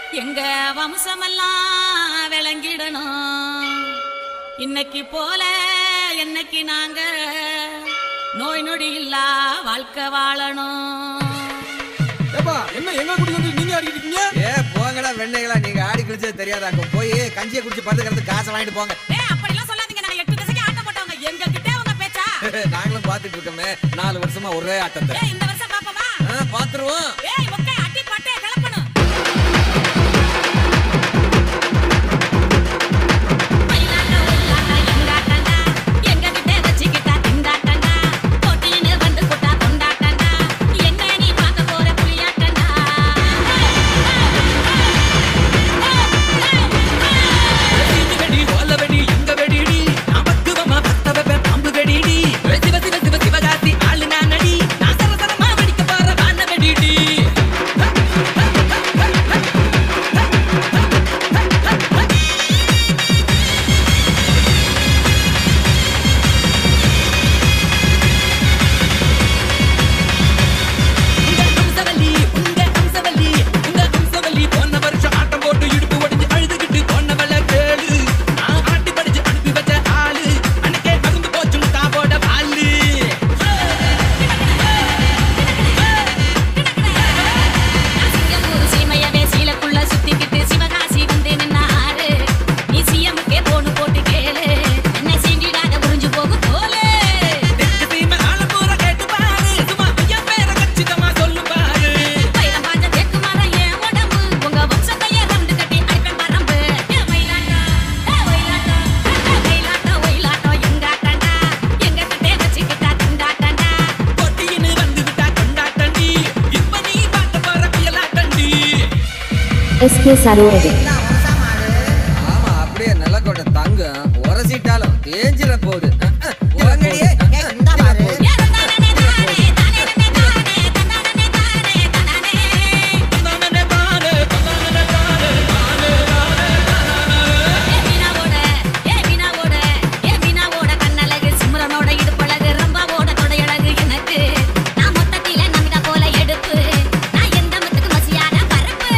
எங்க வம்சமெல்லாம் விளங்கிடணும் இன்னைக்கு போல என்னைக்கு நாங்க நோய் நொடி இல்லா வாழ்க்கை வாழணும் ஏப்பா என்ன எங்க குடி வந்து நீங்க ஆடிக்கிட்டு இருக்கீங்க ஏ போங்கடா வெண்ணைகளா நீங்க ஆடி குடிச்சது தெரியாதாங்க போய் கஞ்சியை குடிச்சு படுத்துக்கிறது காசை வாங்கிட்டு போங்க ஏய் அப்படிலாம் சொல்லாதீங்க நாங்க எட்டு திசைக்கு ஆட்டம் போட்டவங்க எங்க கிட்டே உங்க பேச்சா நாங்களும் பாத்துட்டு இருக்கோமே நாலு வருஷமா ஒரே ஆட்டத்தை ஏய் இந்த வருஷம் பாப்பவா ஆ, பாத்துருவோம் ஏய் முக்கை அட்டி பட்டே கிளப்பணும் மயிலாட்ட உள்ளாட்ட எங்காட்டண்டா எங்க கிட்ட வச்சுக்கிட்டா திண்டாட்டண்டா போட்டின்னு வந்து கூட்டா கொண்டாட்டண்டா என்ன நீ பார்க்க போற புலியாட்டண்டா வெடி ஓல வெடி எங்க வெடிடி நமக்குவமா பத்த வெப்ப பாம்பு வெடிடி சிவ சிவ சிவ சிவகாசி ஆளு நான் நடி நான் சரசரமா வெடிக்க போற வான வெடிடி உங்க அம்சவல்லி உங்க அம்சவல்லி உங்க அம்சவல்லி போன வருஷம் ஆட்டம் போட்டு இடுப்பு ஒடிஞ்சு அழுதுகிட்டு போனவள கேளு நான் ஆட்டி படிச்சு அனுப்பி வச்ச ஆளு அன்னைக்கே மறந்து போச்சு முட்டாவோட பாலு சிங்கப்பூர் சீமையவே சீலக்குள்ள சுத்திக்கிட்டு சிவகாசி வந்து நின்னாரு நீ சிஎம்கே போன்னு போட்டு கேளு என்ன சீண்டிடாத புரிஞ்சு போகும் தோலு தெற்கு சீமை ஆள பூரா கேட்டு பாரு சும்மா என் பேரை கச்சிதமா சொல்லு பாரு பயிரம் பாஞ்ச தேக்கு மரம் ஏன் உடம்பு உங்க வம்சத்தையே ரவுண்டு கட்டி அடிப்பேன் பரம்பு ஏ மயிலாட்டம் ஏ ஒயிலாட்டம் ஏ மயிலாட்டம் ஒயிலாட்டம் எங்காட்டண்டா எங்க கிட்டே வச்சுக்கிட்டா திண்டாட்டண்டா கொட்டியின்னு வந்து விட்டா கொண்டாட்டண்டி இப்ப நீ பார்க்க போற புயலாட்டண்டி SK Saru Edit. ஆமா அப்படியே நிலக்கோட்டை தங்கம் உரசிட்டாலும் தேஞ்சிட போகுது அஹ், அஹ், இறங்கடியே. ஏ தந்தானே தானே தானே தானே தானே தந்தானே தானே தானே தந்தானே தானே தந்தானே தானே ஏ மீனாவோட ஏ மீனாவோட ஏ மீனாவோட கண்ணழகு சிம்ரனோட இடுப்பழகு ரம்பாவோட தொடையழகு எனக்கு நான் மொத்தத்தில நமிதா போல எடுப்பு நான் எந்த மத்துக்கு மசியாத பரப்பு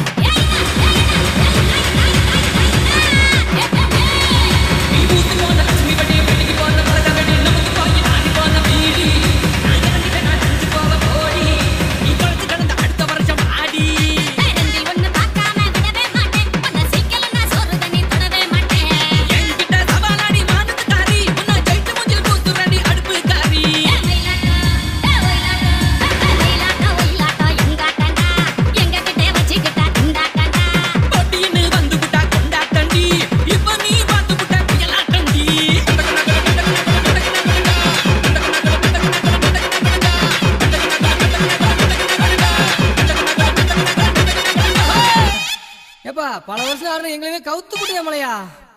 நீ ஊசி போன லட்சுமி வட்டி வெட்டிக்கு போன மலர வெடி நமக்கு போய் ஆடி போன வீடி நான் இறங்கிட்டேன் நான் செஞ்சு போவ போடி நீ தொலைச்சு கிடந்த அடுத்த வருஷம் ஆடி ரெண்டில் ஒண்ணு பார்க்காம விடவே மாட்டேன் உன்னை சீக்கிரம் நான் சோறு தண்ணி தொடவே மாட்டேன் என்கிட்ட சவாலாடி மானத்து காரி உன்னை ஜெயிச்சு மூஞ்சில் கூத்துறடி அடுப்பு காரி ஏ மயிலாட்டம் ஏ ஒயிலாட்டம் மயிலாட்டம் ஒயிலாட்டம் எங்காட்டண்டா எங்க கிட்டே வச்சுக்கிட்டா திண்டாட்டண்டா பொட்டின்னு வந்து விட்டா கொண்டாட்டண்டி இப்ப நீ பார்த்து விட்ட புயலாட்டண்டி ஏப்பா பல வருஷம் ஆடுற எங்களையுமே கவுத்து போட்டியா மலையா